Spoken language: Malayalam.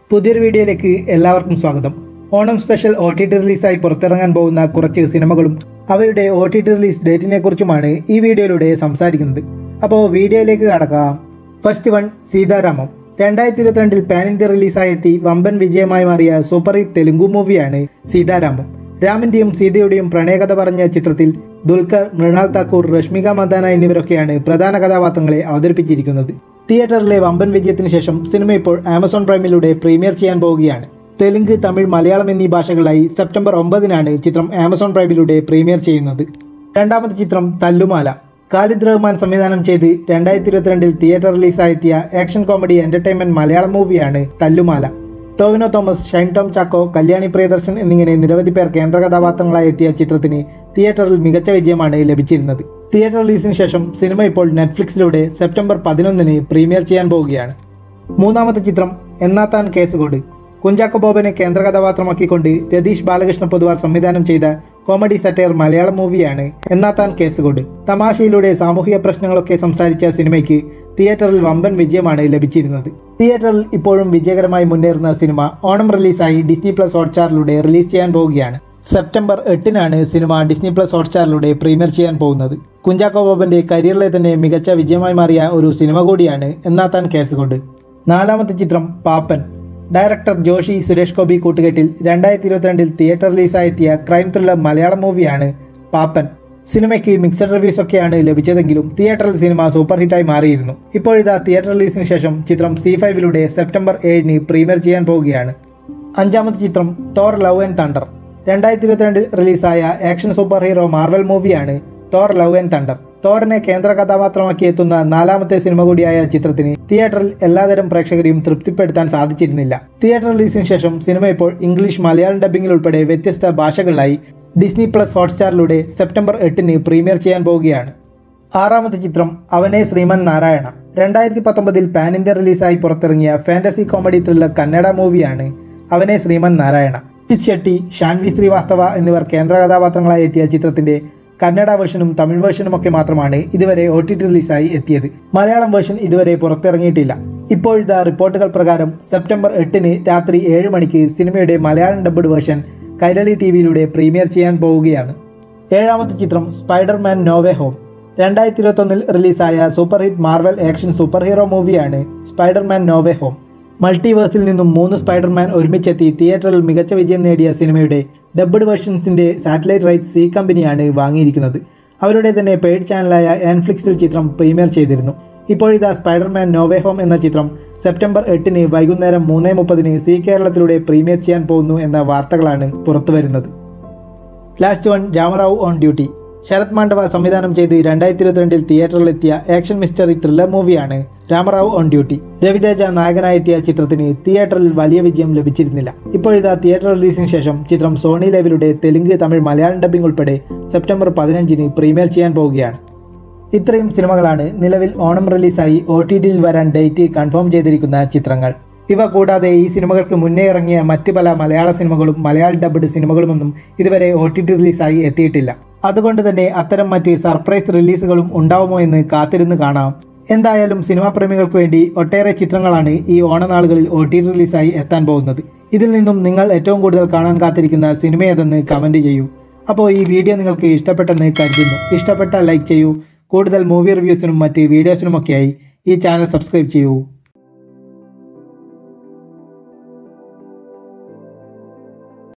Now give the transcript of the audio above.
പുതിയൊരു വീഡിയോയിലേക്ക് എല്ലാവർക്കും സ്വാഗതം Onam special O T T റിലീസായി പുറത്തിറങ്ങാൻ പോകുന്ന കുറച്ച് സിനിമകളും അവയുടെ ഒ ടി ടി റിലീസ് ഡേറ്റിനെ കുറിച്ചുമാണ് ഈ വീഡിയോയിലൂടെ സംസാരിക്കുന്നത് അപ്പോൾ വീഡിയോയിലേക്ക് കടക്കാം ഫസ്റ്റ് വൺ സീതാരാമം രണ്ടായിരത്തി ഇരുപത്തിരണ്ടിൽ പാൻ ഇന്ത്യ റിലീസായി എത്തി വമ്പൻ വിജയമായി മാറിയ സൂപ്പർ ഹിറ്റ് തെലുങ്കു മൂവിയാണ് സീതാരാമം രാമന്റെയും സീതയുടെയും പ്രണയകഥ പറഞ്ഞ ചിത്രത്തിൽ ദുൽഖർ മൃണാൽ താക്കൂർ രശ്മിക മന്ദാന എന്നിവരൊക്കെയാണ് പ്രധാന കഥാപാത്രങ്ങളെ അവതരിപ്പിച്ചിരിക്കുന്നത് തിയേറ്ററിലെ വമ്പൻ വിജയത്തിന് ശേഷം സിനിമ ഇപ്പോൾ ആമസോൺ പ്രൈമിലൂടെ പ്രീമിയർ ചെയ്യാൻ പോവുകയാണ് തെലുങ്ക് തമിഴ് മലയാളം എന്നീ ഭാഷകളായി സെപ്റ്റംബർ ഒമ്പതിനാണ് ചിത്രം ആമസോൺ പ്രൈമിലൂടെ പ്രീമിയർ ചെയ്യുന്നത് രണ്ടാമത്തെ ചിത്രം തല്ലുമാല ഖാലിദ് റഹ്മാൻ സംവിധാനം ചെയ്ത് രണ്ടായിരത്തി ഇരുപത്തിരണ്ടിൽ തിയേറ്റർ റിലീസായെത്തിയ ആക്ഷൻ കോമഡി എന്റർടൈൻമെന്റ് മലയാളം മൂവിയാണ് തല്ലുമാല ടോവിനോ തോമസ് ഷൈൻ ടോം ചാക്കോ കല്യാണി പ്രിയദർശൻ എന്നിങ്ങനെ നിരവധി പേർ കേന്ദ്ര കഥാപാത്രങ്ങളായി എത്തിയ ചിത്രത്തിന് തിയേറ്ററിൽ മികച്ച വിജയമാണ് ലഭിച്ചിരുന്നത് തിയേറ്റർ റിലീസിന് ശേഷം സിനിമ ഇപ്പോൾ നെറ്റ്ഫ്ലിക്സിലൂടെ സെപ്റ്റംബർ പതിനൊന്നിന് പ്രീമിയർ ചെയ്യാൻ പോവുകയാണ് മൂന്നാമത്തെ ചിത്രം എന്നാത്താൻ കേസുകോട് കുഞ്ചാക്കോ ബോബനെ കേന്ദ്ര കഥാപാത്രമാക്കിക്കൊണ്ട് രതീഷ് ബാലകൃഷ്ണ പൊതുവാർ സംവിധാനം ചെയ്ത കോമഡി സറ്റയർ മലയാളം മൂവിയാണ് എന്നാത്താൻ കേസുകോട് തമാശയിലൂടെ സാമൂഹിക പ്രശ്നങ്ങളൊക്കെ സംസാരിച്ച സിനിമയ്ക്ക് തിയേറ്ററിൽ വമ്പൻ വിജയമാണ് ലഭിച്ചിരുന്നത് തിയേറ്ററിൽ ഇപ്പോഴും വിജയകരമായി മുന്നേറുന്ന സിനിമ ഓണം റിലീസായി ഡിസ്നി പ്ലസ് ഹോട്ട്സ്റ്റാറിലൂടെ റിലീസ് ചെയ്യാൻ പോവുകയാണ് സെപ്റ്റംബർ എട്ടിനാണ് സിനിമ ഡിസ്നി പ്ലസ് ഹോട്ട്സ്റ്റാറിലൂടെ പ്രീമിയർ ചെയ്യാൻ പോകുന്നത് കുഞ്ചാക്കോ ബോബന്റെ കരിയറിലെ തന്നെ മികച്ച വിജയമായി മാറിയ ഒരു സിനിമ കൂടിയാണ് എന്നാത്താൻ കേസുകൊണ്ട് നാലാമത്തെ ചിത്രം പാപ്പൻ ഡയറക്ടർ ജോഷി സുരേഷ് ഗോപി കൂട്ടുകെട്ടിൽ രണ്ടായിരത്തി ഇരുപത്തിരണ്ടിൽ തിയേറ്റർ റിലീസായെത്തിയ ക്രൈം ത്രില്ലർ മലയാളം മൂവിയാണ് പാപ്പൻ സിനിമയ്ക്ക് മിക്സഡ് റിവ്യൂസ് ഒക്കെയാണ് ലഭിച്ചതെങ്കിലും തിയേറ്ററിൽ സിനിമ സൂപ്പർ ഹിറ്റായി മാറിയിരുന്നു ഇപ്പോഴിതാ തിയേറ്റർ റിലീസിന് ശേഷം ചിത്രം സി ഫൈവിലൂടെ സെപ്റ്റംബർ ഏഴിന് പ്രീമിയർ ചെയ്യാൻ പോവുകയാണ് അഞ്ചാമത്തെ ചിത്രം തോർ ലവ് ആൻഡ് തണ്ടർ രണ്ടായിരത്തി ഇരുപത്തിരണ്ടിൽ റിലീസായ ആക്ഷൻ സൂപ്പർ ഹീറോ മാർവൽ മൂവിയാണ് തോർ ലവ് ആൻഡ് തണ്ടർ തോറിനെ കേന്ദ്ര കഥാപാത്രമാക്കി എത്തുന്ന നാലാമത്തെ സിനിമ കൂടിയായ ചിത്രത്തിന് തിയേറ്ററിൽ എല്ലാതരം പ്രേക്ഷകരെയും തൃപ്തിപ്പെടുത്താൻ സാധിച്ചിരുന്നില്ല തിയേറ്റർ റിലീസിന് ശേഷം സിനിമ ഇപ്പോൾ ഇംഗ്ലീഷ് മലയാളം ഡബ്ബിംഗിൽ ഉൾപ്പെടെ വ്യത്യസ്ത ഭാഷകളിലായി ഡിസ്നി പ്ലസ് ഹോട്ട്സ്റ്റാറിലൂടെ സെപ്റ്റംബർ എട്ടിന് പ്രീമിയർ ചെയ്യാൻ പോവുകയാണ് ആറാമത്തെ ചിത്രം അവനെ ശ്രീമൻ നാരായണ രണ്ടായിരത്തി പത്തൊമ്പതിൽ പാൻ ഇന്ത്യ റിലീസായി പുറത്തിറങ്ങിയ ഫാന്റസി കോമഡി ത്രില്ലർ കന്നഡ മൂവിയാണ് അവനെ ശ്രീമൻ നാരായണ അജിത് ഷെട്ടി ഷാൻവി ശ്രീവാസ്തവ എന്നിവർ കേന്ദ്ര കഥാപാത്രങ്ങളായി എത്തിയ ചിത്രത്തിന്റെ കന്നഡ വേർഷനും തമിഴ് വേർഷനും ഒക്കെ മാത്രമാണ് ഇതുവരെ ഒ ടി ടി റിലീസായി എത്തിയത് മലയാളം വേർഷൻ ഇതുവരെ പുറത്തിറങ്ങിയിട്ടില്ല ഇപ്പോഴത്തെ റിപ്പോർട്ടുകൾ പ്രകാരം സെപ്റ്റംബർ എട്ടിന് രാത്രി ഏഴ് മണിക്ക് സിനിമയുടെ Malayalam dubbed version Kairali T വിയിലൂടെ പ്രീമിയർ ചെയ്യാൻ പോവുകയാണ് ഏഴാമത്തെ ചിത്രം സ്പൈഡർമാൻ നോവേ ഹോം രണ്ടായിരത്തി ഇരുപത്തൊന്നിൽ റിലീസായ super hit Marvel action super hero മൂവിയാണ് സ്പൈഡർമാൻ നോവേ ഹോം മൾട്ടിവേഴ്സിൽ നിന്നും മൂന്ന് സ്പൈഡർമാൻ ഒരുമിച്ചെത്തി തിയേറ്ററിൽ മികച്ച വിജയം നേടിയ സിനിമയുടെ ഡബ്ഡ് വേർഷൻസിൻ്റെ സാറ്റലൈറ്റ് റൈറ്റ് സി കമ്പനിയാണ് വാങ്ങിയിരിക്കുന്നത് അവരുടെ തന്നെ പെയ്ഡ് ചാനലായ ആൻഫ്ലിക്സിൽ ചിത്രം പ്രീമിയർ ചെയ്തിരുന്നു ഇപ്പോഴിതാ സ്പൈഡർമാൻ നോവേ ഹോം എന്ന ചിത്രം സെപ്റ്റംബർ എട്ടിന് വൈകുന്നേരം മൂന്ന് മുപ്പതിന് സി കേരളത്തിലൂടെ പ്രീമിയർ ചെയ്യാൻ പോകുന്നു എന്ന വാർത്തകളാണ് പുറത്തുവരുന്നത് last one Ramarao on duty Sarath Mandava സംവിധാനം ചെയ്ത് രണ്ടായിരത്തി ഇരുപത്തിരണ്ടിൽ തിയേറ്ററിലെത്തിയ ആക്ഷൻ മിസ്റ്ററി ത്രില്ലർ മൂവിയാണ് രാമറാവു ഓൺ ഡ്യൂട്ടി രവിതേജ നായകനായെത്തിയ ചിത്രത്തിന് തിയേറ്ററിൽ വലിയ വിജയം ലഭിച്ചിരുന്നില്ല ഇപ്പോഴിതാ തിയേറ്റർ റിലീസിന് ശേഷം ചിത്രം സോണി ലെവലിലൂടെ തെലുങ്ക് തമിഴ് മലയാളം ഡബ്ബിംഗ് ഉൾപ്പെടെ സെപ്റ്റംബർ പതിനഞ്ചിന് പ്രീമിയർ ചെയ്യാൻ പോവുകയാണ് ഇത്രയും സിനിമകളാണ് നിലവിൽ ഓണം റിലീസായി ഒ ടി ടിയിൽ വരാൻ ഡേറ്റ് കൺഫേം ചെയ്തിരിക്കുന്ന ചിത്രങ്ങൾ ഇവ കൂടാതെ ഈ സിനിമകൾക്ക് മുന്നേ ഇറങ്ങിയ മറ്റ് പല മലയാള സിനിമകളും മലയാള ഡബ്ഡ് സിനിമകളുമൊന്നും ഇതുവരെ ഒ ടി ടി റിലീസായി എത്തിയിട്ടില്ല അതുകൊണ്ട് തന്നെ അത്തരം മറ്റ് സർപ്രൈസ് റിലീസുകളും ഉണ്ടാവുമോ എന്ന് കാത്തിരുന്ന് കാണാം എന്തായാലും സിനിമാ പ്രേമികൾക്ക് വേണ്ടി ഒട്ടേറെ ചിത്രങ്ങളാണ് ഈ ഓണനാളുകളിൽ ഒ ടി ടി റിലീസായി എത്താൻ പോകുന്നത് ഇതിൽ നിന്നും നിങ്ങൾ ഏറ്റവും കൂടുതൽ കാണാൻ കാത്തിരിക്കുന്ന സിനിമ ഏതെന്ന് കമൻറ്റ് ചെയ്യൂ അപ്പോൾ ഈ വീഡിയോ നിങ്ങൾക്ക് ഇഷ്ടപ്പെട്ടെന്ന് കരുതുന്നു ഇഷ്ടപ്പെട്ടാൽ ലൈക്ക് ചെയ്യൂ കൂടുതൽ മൂവി റിവ്യൂസിനും മറ്റ് വീഡിയോസിനുമൊക്കെയായി ഈ ചാനൽ സബ്സ്ക്രൈബ് ചെയ്യൂ